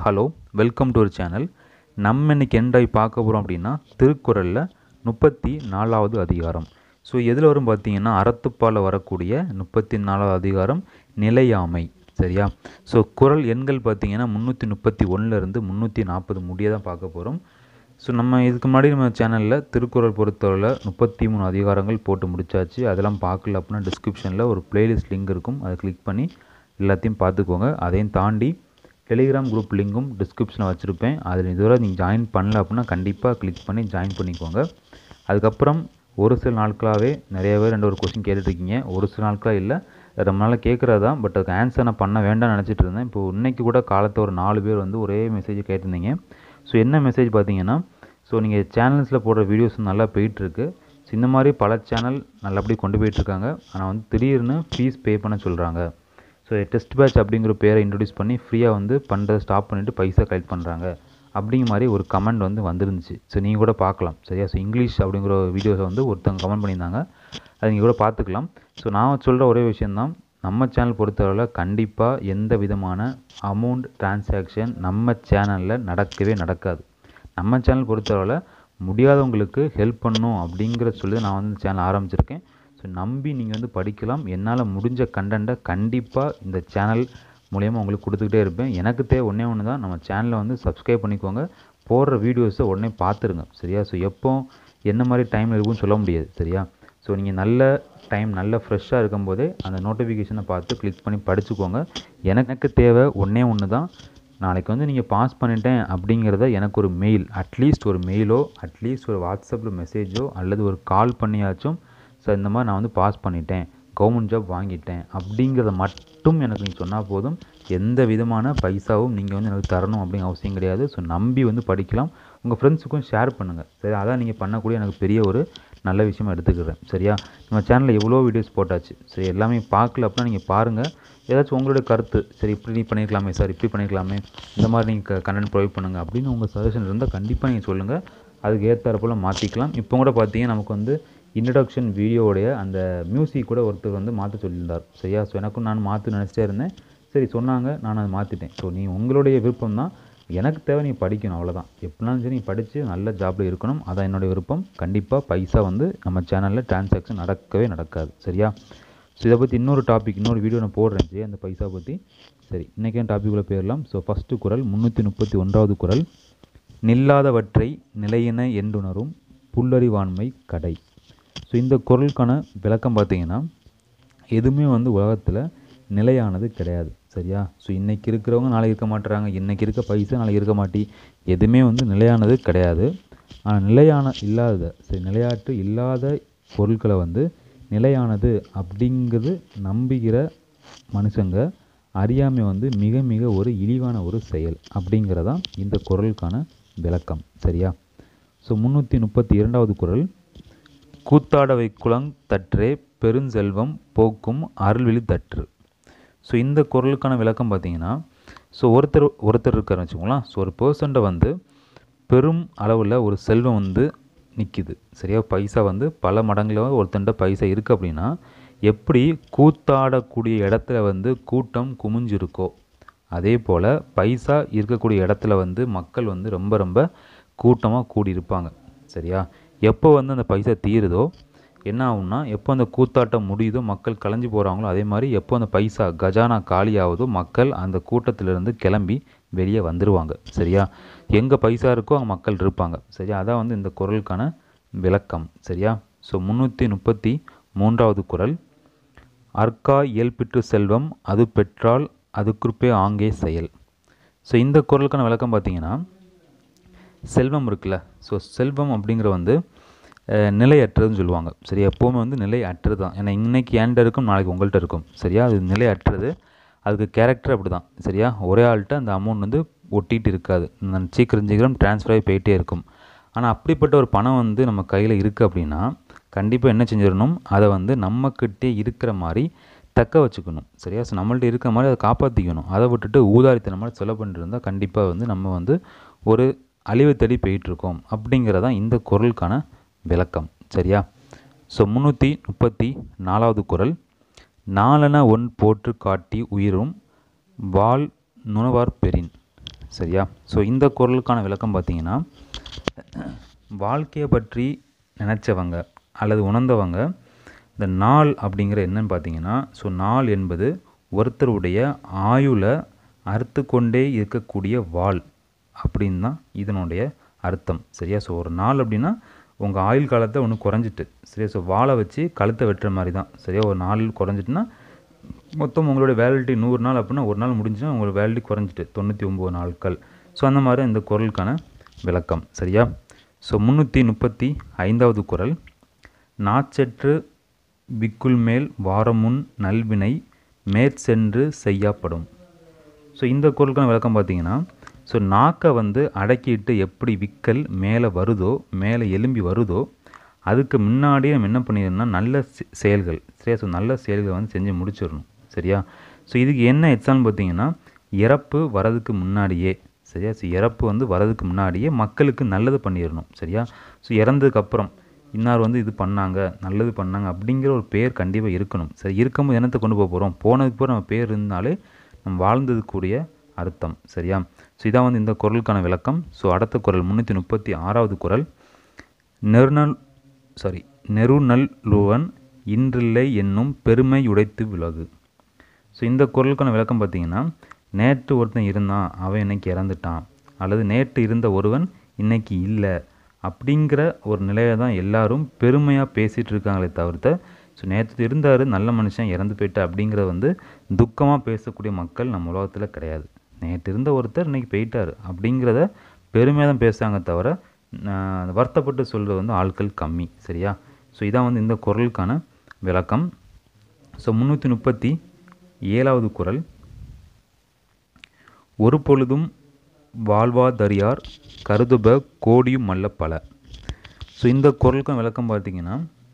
hello welcome to ஒரு channel நம்ம இன்னைக்கு எண்டாய் பார்க்க போகிறோம் அப்படின்னா திருக்குறளில் முப்பத்தி நாலாவது அதிகாரம் ஸோ எதில் வரும் பார்த்தீங்கன்னா அறத்துப்பால் வரக்கூடிய முப்பத்தி நாலாவது அதிகாரம் நிலையாமை சரியா ஸோ குறள் எண்கள் பார்த்தீங்கன்னா முந்நூற்றி முப்பத்தி ஒன்றுலேருந்து முந்நூற்றி நாற்பது முடிய தான் பார்க்க போகிறோம் ஸோ நம்ம இதுக்கு முன்னாடி நம்ம சேனலில் திருக்குறள் பொறுத்தவரை முப்பத்தி மூணு அதிகாரங்கள் போட்டு முடிச்சாச்சு அதெல்லாம் பார்க்கல அப்படின்னா டிஸ்கிரிப்ஷனில் ஒரு பிளேலிஸ்ட் லிங்க் இருக்கும் அதை கிளிக் பண்ணி எல்லாத்தையும் பார்த்துக்கோங்க அதையும் தாண்டி டெலிகிராம் குரூப் லிங்க்கும் டிஸ்கிரிப்ஷனில் வச்சுருப்பேன் அதில் இதுவரை நீங்கள் ஜாயின் பண்ணல அப்படின்னா கண்டிப்பாக கிளிக் பண்ணி ஜாயின் பண்ணிக்கோங்க அதுக்கப்புறம் ஒரு சில நாட்களாகவே நிறைய பேர் ரெண்டு ஒரு கொஸ்டின் கேட்டுட்ருக்கீங்க ஒரு சில நாட்களாக இல்லை ரொம்ப நாளாக கேட்குறது தான் பட் அதுக்கு ஆன்சர் நான் பண்ண வேண்டாம்னு நினச்சிட்டு இருந்தேன் இப்போ இன்னைக்கு கூட காலத்தை ஒரு நாலு பேர் வந்து ஒரே மெசேஜ் கேட்டிருந்தீங்க ஸோ என்ன மெசேஜ் பார்த்தீங்கன்னா ஸோ நீங்கள் சேனல்ஸில் போடுற வீடியோஸ் நல்லா போயிட்டுருக்கு ஸோ இந்த மாதிரி பல சேனல் நல்லபடி கொண்டு போயிட்டுருக்காங்க ஆனால் வந்து திடீர்னு ஃபீஸ் பே பண்ண சொல்கிறாங்க ஸோ டெஸ்ட் பேட்ச் அப்படிங்கிற பேரை இன்ட்ரடியூஸ் பண்ணி ஃப்ரீயாக வந்து பண்ணுறதை ஸ்டாப் பண்ணிவிட்டு பைசா கலெக்ட் பண்ணுறாங்க அப்படிங்கிற மாதிரி ஒரு கமெண்ட் வந்து வந்துருந்துச்சு ஸோ நீங்கள் கூட பார்க்கலாம் சரியா ஸோ இங்கிலீஷ் அப்படிங்கிற வீடியோஸை வந்து ஒருத்தவங்க கமெண்ட் பண்ணியிருந்தாங்க அதை நீங்கள் கூட பார்த்துக்கலாம் ஸோ நான் சொல்கிற ஒரே விஷயந்தான் நம்ம சேனல் பொறுத்தவரையில் கண்டிப்பாக எந்த விதமான அமௌண்ட் டிரான்சாக்ஷன் நம்ம சேனலில் நடக்கவே நடக்காது நம்ம சேனல் பொறுத்தவரையில் முடியாதவங்களுக்கு ஹெல்ப் பண்ணணும் அப்படிங்கிற சொல்லி நான் வந்து சேனல் ஆரம்பிச்சிருக்கேன் ஸோ நம்பி நீங்கள் வந்து படிக்கலாம் என்னால் முடிஞ்ச கண்டென்ட்டை கண்டிப்பாக இந்த சேனல் மூலயமா உங்களுக்கு கொடுத்துக்கிட்டே இருப்பேன் எனக்கு தேவை ஒன்றே ஒன்று தான் நம்ம சேனலை வந்து சப்ஸ்கிரைப் பண்ணிக்கோங்க போடுற வீடியோஸை உடனே பார்த்துருங்க சரியா ஸோ எப்போ என்ன மாதிரி டைம் இருக்குன்னு சொல்ல முடியாது சரியா ஸோ நீங்கள் நல்ல டைம் நல்ல ஃப்ரெஷ்ஷாக இருக்கும்போதே அந்த நோட்டிஃபிகேஷனை பார்த்து கிளிக் பண்ணி படிச்சுக்கோங்க எனக்கு தேவை ஒன்றே ஒன்று தான் நாளைக்கு வந்து நீங்கள் பாஸ் பண்ணிட்டேன் அப்படிங்கிறத எனக்கு ஒரு மெயில் அட்லீஸ்ட் ஒரு மெயிலோ அட்லீஸ்ட் ஒரு வாட்ஸ்அப்பில் மெசேஜோ அல்லது ஒரு கால் பண்ணியாச்சும் ஸோ இந்த மாதிரி நான் வந்து பாஸ் பண்ணிட்டேன் கவர்மெண்ட் ஜாப் வாங்கிட்டேன் அப்படிங்கிறத மட்டும் எனக்கு நீங்கள் சொன்னால் போதும் எந்த விதமான பைசாவும் நீங்கள் வந்து எனக்கு தரணும் அப்படிங்கிற அவசியம் கிடையாது ஸோ நம்பி வந்து படிக்கலாம் உங்கள் ஃப்ரெண்ட்ஸுக்கும் ஷேர் பண்ணுங்கள் சரி அதான் நீங்கள் பண்ணக்கூடிய எனக்கு பெரிய ஒரு நல்ல விஷயமா எடுத்துக்கிறேன் சரியா நம்ம சேனலில் எவ்வளோ வீடியோஸ் போட்டாச்சு சரி எல்லாமே பார்க்கல அப்படின்னா நீங்கள் பாருங்கள் ஏதாச்சும் உங்களுடைய கருத்து சரி இப்படி பண்ணியிருக்கலாமே சார் இப்படி பண்ணியிருக்கலாமே இந்த மாதிரி நீங்கள் கண்டென்ட் ப்ரொவைட் பண்ணுங்கள் அப்படின்னு உங்கள் சஜஷன் இருந்தால் கண்டிப்பாக நீங்கள் சொல்லுங்கள் அதுக்கு ஏற்றாறு போல் மாற்றிக்கலாம் இப்போ கூட பார்த்தீங்கன்னா நமக்கு வந்து இன்ட்ரடக்ஷன் வீடியோவுடைய அந்த மியூசிக் கூட ஒருத்தர் வந்து மாற்ற சொல்லியிருந்தார் சரியா ஸோ எனக்கும் நான் மாற்ற நினச்சிட்டே இருந்தேன் சரி சொன்னாங்க நான் அதை மாற்றிட்டேன் ஸோ நீ உங்களுடைய விருப்பம் தான் எனக்கு தேவை நீ படிக்கணும் அவ்வளோதான் எப்படினாலும் சரி நீ படித்து நல்ல ஜாப்பில் இருக்கணும் அதான் என்னுடைய விருப்பம் கண்டிப்பாக பைசா வந்து நம்ம சேனலில் டிரான்சாக்ஷன் நடக்கவே நடக்காது சரியா ஸோ இதை பற்றி இன்னொரு டாபிக் இன்னொரு வீடியோ நான் போடுறேன் சரி அந்த பைசா பற்றி சரி இன்றைக்கே டாபிக்குள்ளே போயிடலாம் ஸோ ஃபஸ்ட்டு குரல் முந்நூற்றி முப்பத்தி ஒன்றாவது குரல் நில்லாதவற்றை நிலையென என்றுணரும் புல்லறிவாண்மை கடை ஸோ இந்த குரலுக்கான விளக்கம் பார்த்தீங்கன்னா எதுவுமே வந்து உலகத்தில் நிலையானது கிடையாது சரியா ஸோ இன்றைக்கி இருக்கிறவங்க நாளைக்கு இருக்க மாட்டுறாங்க இன்றைக்கி இருக்க பைசா நாளைக்கு இருக்க மாட்டி எதுவுமே வந்து நிலையானது கிடையாது ஆனால் நிலையான இல்லாத சரி நிலையாட்டு இல்லாத பொருட்களை வந்து நிலையானது அப்படிங்கிறது நம்புகிற மனுஷங்க அறியாமை வந்து மிக மிக ஒரு இழிவான ஒரு செயல் அப்படிங்கிறதான் இந்த குரலுக்கான விளக்கம் சரியா ஸோ முந்நூற்றி முப்பத்தி இரண்டாவது குரல் கூத்தாடவை குளங் தற்றே பெருஞ்செல்வம் போக்கும் அருள்விழி தற்று ஸோ இந்த குரலுக்கான விளக்கம் பார்த்தீங்கன்னா ஸோ ஒருத்தர் ஒருத்தர் இருக்கார் வச்சுக்கோங்களேன் ஸோ ஒரு பர்சன்ட்டை வந்து பெரும் அளவில் ஒரு செல்வம் வந்து நிற்கிது சரியா பைசா வந்து பல மடங்கில் ஒருத்தன்ட்ட பைசா இருக்குது அப்படின்னா எப்படி கூத்தாடக்கூடிய இடத்துல வந்து கூட்டம் குமிஞ்சிருக்கோ அதே போல் பைசா இருக்கக்கூடிய இடத்துல வந்து மக்கள் வந்து ரொம்ப ரொம்ப கூட்டமாக கூடியிருப்பாங்க சரியா எப்போ வந்து அந்த பைசா தீருதோ என்ன ஆகும்னா எப்போ அந்த கூத்தாட்டம் முடியுதோ மக்கள் கலைஞ்சு போகிறாங்களோ அதே மாதிரி எப்போ அந்த பைசா கஜானா காலி ஆகுதோ மக்கள் அந்த கூட்டத்திலிருந்து கிளம்பி வெளியே வந்துடுவாங்க சரியா எங்கே பைசா இருக்கோ அங்கே மக்கள் இருப்பாங்க சரியா அதான் வந்து இந்த குரலுக்கான விளக்கம் சரியா ஸோ முந்நூற்றி முப்பத்தி மூன்றாவது குரல் அர்க்கா இயல்பிற்று செல்வம் அது பெற்றால் அது குறிப்பே ஆங்கே செயல் ஸோ இந்த குரலுக்கான விளக்கம் பார்த்தீங்கன்னா செல்வம் இருக்குல்ல ஸோ செல்வம் அப்படிங்கிற வந்து நிலையற்றதுன்னு சொல்லுவாங்க சரியா எப்போவுமே வந்து நிலை அற்றது தான் ஏன்னா இன்றைக்கி ஏன்ட்ட இருக்கும் நாளைக்கு உங்கள்கிட்ட இருக்கும் சரியா அது நிலை அற்றது அதுக்கு கேரக்டர் அப்படி தான் சரியா ஒரே ஆள்கிட்ட அந்த அமௌண்ட் வந்து ஒட்டிகிட்டு இருக்காது சீக்கிரம் சீக்கிரம் ட்ரான்ஸ்ஃபர் ஆகி போயிட்டே இருக்கும் ஆனால் அப்படிப்பட்ட ஒரு பணம் வந்து நம்ம கையில் இருக்குது அப்படின்னா கண்டிப்பாக என்ன செஞ்சிடணும் அதை வந்து நம்மக்கிட்டே இருக்கிற மாதிரி தக்க வச்சுக்கணும் சரியா ஸோ நம்மள்ட்ட இருக்கிற மாதிரி அதை காப்பாற்றிக்கணும் அதை விட்டுட்டு ஊதாரித்தன மாதிரி செலவு பண்ணிட்டு இருந்தால் கண்டிப்பாக வந்து நம்ம வந்து ஒரு அழிவை தேடி போயிட்டுருக்கோம் அப்படிங்கிறதான் இந்த குரலுக்கான விளக்கம் சரியா ஸோ முந்நூற்றி முப்பத்தி நாலாவது குரல் நாலன ஒன் போற்று காட்டி உயிரும் வால் நுணவார் பெறின் சரியா ஸோ இந்த குரலுக்கான விளக்கம் பார்த்தீங்கன்னா வாழ்க்கையை பற்றி நினச்சவங்க அல்லது உணர்ந்தவங்க இந்த நாள் அப்படிங்கிற என்னன்னு பார்த்தீங்கன்னா ஸோ நாள் என்பது ஒருத்தருடைய ஆயுளை அறுத்து கொண்டே இருக்கக்கூடிய வாள் அப்படின்னு தான் இதனுடைய அர்த்தம் சரியா ஸோ ஒரு நாள் அப்படின்னா உங்கள் ஆயுள் காலத்தை ஒன்று குறைஞ்சிட்டு சரியா ஸோ வாழை வச்சு கழுத்தை வெட்டுற மாதிரி தான் சரியா ஒரு நாள் குறைஞ்சிட்டுனா மொத்தம் உங்களுடைய வேலிடிட்டி நூறு நாள் அப்படின்னா ஒரு நாள் முடிஞ்சுன்னா உங்களோட வேலிடிட்டி குறைஞ்சிட்டு தொண்ணூற்றி ஒம்பது நாட்கள் ஸோ அந்த மாதிரி இந்த குரலுக்கான விளக்கம் சரியா ஸோ முந்நூற்றி முப்பத்தி ஐந்தாவது குரல் நாச்சற்று விக்குள் மேல் வாரமுன் நல்வினை மேற்சென்று செய்யப்படும் ஸோ இந்த குரலுக்கான விளக்கம் பார்த்தீங்கன்னா ஸோ நாக்கை வந்து அடக்கிட்டு எப்படி விக்கல் மேலே வருதோ மேலே எலும்பி வருதோ அதுக்கு முன்னாடியே நம்ம என்ன பண்ணிடணும்னா நல்ல செ- செயல்கள் சரியா ஸோ நல்ல செயல்களை வந்து செஞ்சு முடிச்சிடணும் சரியா ஸோ இதுக்கு என்ன எக்ஸாம்பிள் பார்த்தீங்கன்னா இறப்பு வரதுக்கு முன்னாடியே சரியா ஸோ இறப்பு வந்து வரதுக்கு முன்னாடியே மக்களுக்கு நல்லது பண்ணிடணும் சரியா ஸோ இறந்ததுக்கப்புறம் இன்னார் வந்து இது பண்ணாங்க நல்லது பண்ணாங்க அப்படிங்கிற ஒரு பேர் கண்டிப்பாக இருக்கணும் சரி இருக்கும்போது என்னத்தை கொண்டு போக போகிறோம் போனதுக்கு போகிற நம்ம பேர் இருந்தாலே நம்ம வாழ்ந்ததுக்குரிய அர்த்தம் சரியா ஸோ இதான் வந்து இந்த குரலுக்கான விளக்கம் ஸோ அடுத்த குரல் முந்நூற்றி முப்பத்தி ஆறாவது குரல் நெருநல் சாரி நெருநல்லுவன் இன்றில்லை என்னும் பெருமை உடைத்து விலகு ஸோ இந்த குரலுக்கான விளக்கம் பார்த்தீங்கன்னா நேற்று ஒருத்தன் இருந்தான் அவன் இன்னைக்கு இறந்துட்டான் அல்லது நேற்று இருந்த ஒருவன் இன்னைக்கு இல்லை அப்படிங்கிற ஒரு நிலையை தான் எல்லாரும் பெருமையாக பேசிகிட்டு இருக்காங்களே தவிர்த்து ஸோ நேற்று இருந்தார் நல்ல மனுஷன் இறந்து போயிட்டா அப்படிங்கிறத வந்து துக்கமாக பேசக்கூடிய மக்கள் நம்ம உலகத்தில் கிடையாது நேற்று இருந்த ஒருத்தர் இன்னைக்கு போயிட்டார் அப்படிங்கிறத பெருமையாக தான் பேசுகிறாங்க தவிர ஆஹ், வருத்தப்பட்டு சொல்கிறது வந்து ஆட்கள் கம்மி சரியா ஸோ இதான் வந்து இந்த குரலுக்கான விளக்கம் ஸோ முந்நூற்றி முப்பத்தி ஏழாவது குரல் ஒரு பொழுதும் வாழ்வாதறியார் கருதுப கோடியும் அல்ல பல ஸோ இந்த குரலுக்கும் விளக்கம் பார்த்தீங்கன்னா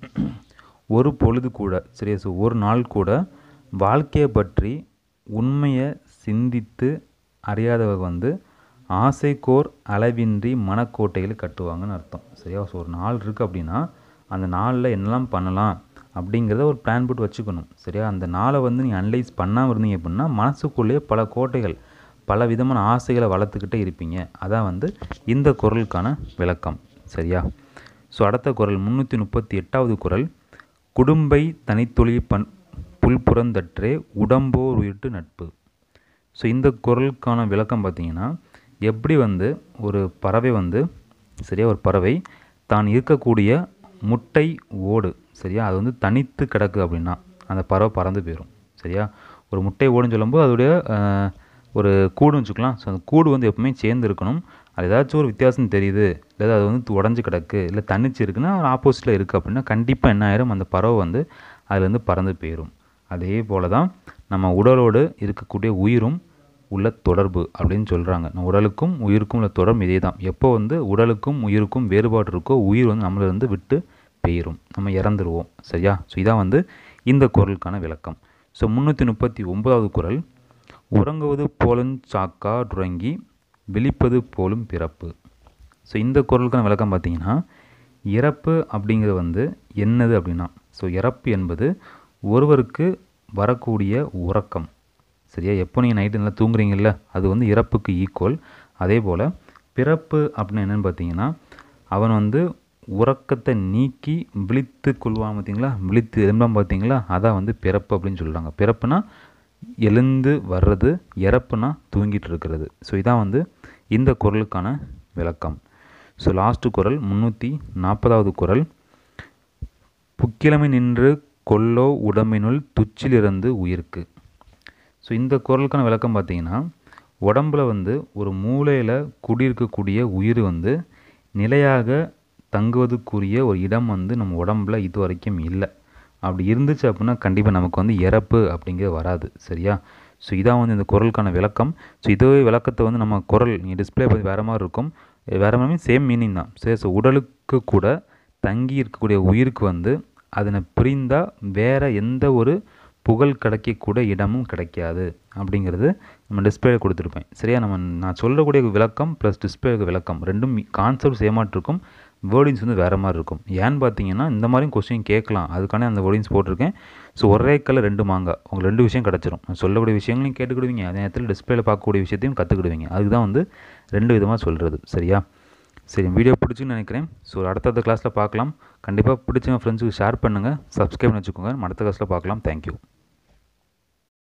ஒரு பொழுது கூட சரியா ஸோ ஒரு நாள் கூட வாழ்க்கையை பற்றி உண்மையை சிந்தித்து அறியாதவங்க வந்து ஆசைக்கோர் அளவின்றி மனக்கோட்டைகளை கட்டுவாங்கன்னு அர்த்தம் சரியா ஸோ ஒரு நாள் இருக்குது அப்படின்னா அந்த நாளில் என்னெல்லாம் பண்ணலாம் அப்படிங்கிறத ஒரு பிளான் போட்டு வச்சுக்கணும் சரியா அந்த நாளை வந்து நீங்கள் அனலைஸ் பண்ணாமல் இருந்தீங்க அப்படின்னா மனசுக்குள்ளேயே பல கோட்டைகள் பல விதமான ஆசைகளை வளர்த்துக்கிட்டே இருப்பீங்க அதான் வந்து இந்த குரலுக்கான விளக்கம் சரியா ஸோ அடுத்த குரல் முந்நூற்றி முப்பத்தி எட்டாவது குரல் குடும்பை தனித்தொழில் பண் புல்புறந்தற்றே உடம்போர் உயிர்ட்டு நட்பு ஸோ இந்த குரலுக்கான விளக்கம் பார்த்தீங்கன்னா எப்படி வந்து ஒரு பறவை வந்து சரியா ஒரு பறவை தான் இருக்கக்கூடிய முட்டை ஓடு சரியா அது வந்து தனித்து கிடக்கு அப்படின்னா அந்த பறவை பறந்து போயிடும் சரியா ஒரு முட்டை ஓடுன்னு சொல்லும்போது அதோடைய ஆஹ், ஒரு கூடுன்னு வச்சுக்கலாம் ஸோ அந்த கூடு வந்து எப்பவுமே சேர்ந்து இருக்கணும் அது ஏதாச்சும் ஒரு வித்தியாசம் தெரியுது இல்லை அது வந்து உடஞ்சி கிடக்கு இல்லை தனிச்சு இருக்குன்னா ஆப்போசிட்டில் இருக்குது அப்படின்னா கண்டிப்பாக என்ன ஆயிரும் அந்த பறவை வந்து அதுலேருந்து பறந்து போயிடும் அதே போல தான் நம்ம உடலோடு இருக்கக்கூடிய உயிரும் உள்ள தொடர்பு அப்படின்னு சொல்கிறாங்க நம்ம உடலுக்கும் உயிருக்கும் உள்ள தொடர்பு இதே தான் எப்போ வந்து உடலுக்கும் உயிருக்கும் வேறுபாடு இருக்கோ உயிர் வந்து நம்மள இருந்து விட்டு போயிடும் நம்ம இறந்துருவோம் சரியா ஸோ இதான் வந்து இந்த குரலுக்கான விளக்கம் ஸோ முந்நூற்றி முப்பத்தி ஒன்பதாவது குரல் உறங்குவது போலும் சாக்கா உறங்கி விழிப்பது போலும் பிறப்பு ஸோ இந்த குரலுக்கான விளக்கம் பார்த்தீங்கன்னா இறப்பு அப்படிங்கிறது வந்து என்னது அப்படின்னா ஸோ இறப்பு என்பது ஒருவருக்கு வரக்கூடிய உறக்கம் சரியா எப்போ நீங்கள் நைட்டு நல்லா தூங்குறீங்கல்ல அது வந்து இறப்புக்கு ஈக்குவல் அதே போல் பிறப்பு அப்படின்னு என்னென்னு பார்த்தீங்கன்னா அவன் வந்து உறக்கத்தை நீக்கி விழித்து கொள்வான் பார்த்தீங்களா விழித்து எழும்பான் பார்த்தீங்களா அதான் வந்து பிறப்பு அப்படின்னு சொல்கிறாங்க பிறப்புனா எழுந்து வர்றது இறப்புனா தூங்கிட்டு இருக்கிறது ஸோ இதான் வந்து இந்த குரலுக்கான விளக்கம் ஸோ லாஸ்ட்டு குரல் முந்நூற்றி நாற்பதாவது குரல் புக்கிழமை நின்று கொல்லோ உடம்பினுள் துச்சிலிருந்து உயிர்க்கு ஸோ இந்த குரலுக்கான விளக்கம் பார்த்தீங்கன்னா உடம்புல வந்து ஒரு மூலையில் குடியிருக்கக்கூடிய உயிர் வந்து நிலையாக தங்குவதற்குரிய ஒரு இடம் வந்து நம்ம உடம்புல இது வரைக்கும் இல்லை அப்படி இருந்துச்சு அப்படின்னா கண்டிப்பாக நமக்கு வந்து இறப்பு அப்படிங்கிறது வராது சரியா ஸோ இதான் வந்து இந்த குரலுக்கான விளக்கம் ஸோ இதே விளக்கத்தை வந்து நம்ம குரல் நீங்கள் டிஸ்பிளே பார்த்து வேறு மாதிரி இருக்கும் வேறு மாதிரி சேம் மீனிங் தான் சரி ஸோ உடலுக்கு கூட தங்கி இருக்கக்கூடிய உயிருக்கு வந்து அதனை பிரிந்தால் வேறு எந்த ஒரு புகழ் கிடைக்கக்கூட இடமும் கிடைக்காது அப்படிங்கிறது நம்ம டிஸ்பிளேல கொடுத்துருப்பேன் சரியா நம்ம நான் சொல்லக்கூடிய விளக்கம் ப்ளஸ் டிஸ்பிளேக்கு விளக்கம் ரெண்டும் கான்செப்ட் சேமாட்டு இருக்கும் வேர்டிங்ஸ் வந்து வேறு மாதிரி இருக்கும் ஏன்னு பார்த்தீங்கன்னா இந்த மாதிரியும் கொஸ்டின் கேட்கலாம் அதுக்கான அந்த வேர்டிங்ஸ் போட்டிருக்கேன் ஸோ ஒரே கல்ல ரெண்டு மாங்காய் உங்களுக்கு ரெண்டு விஷயம் கிடச்சிரும் நான் சொல்லக்கூடிய விஷயங்களையும் கேட்டுக்கிடுவீங்க அதே நேரத்தில் டிஸ்பிளேல பார்க்கக்கூடிய விஷயத்தையும் கற்றுக்கிடுவீங்க அதுக்கு தான் வந்து ரெண்டு விதமாக சொல்கிறது சரியா சரி வீடியோ பிடிச்சுன்னு நினைக்கிறேன் ஸோ அடுத்தடுத்த கிளாஸில் பார்க்கலாம் கண்டிப்பாக பிடிச்ச ஃப்ரெண்ட்ஸுக்கு ஷேர் பண்ணுங்கள் சப்ஸ்கிரைப் பண்ணி வச்சுக்கோங்க நம்ம அடுத்த கிளாஸில் பார்க்கலாம் தேங்க்யூ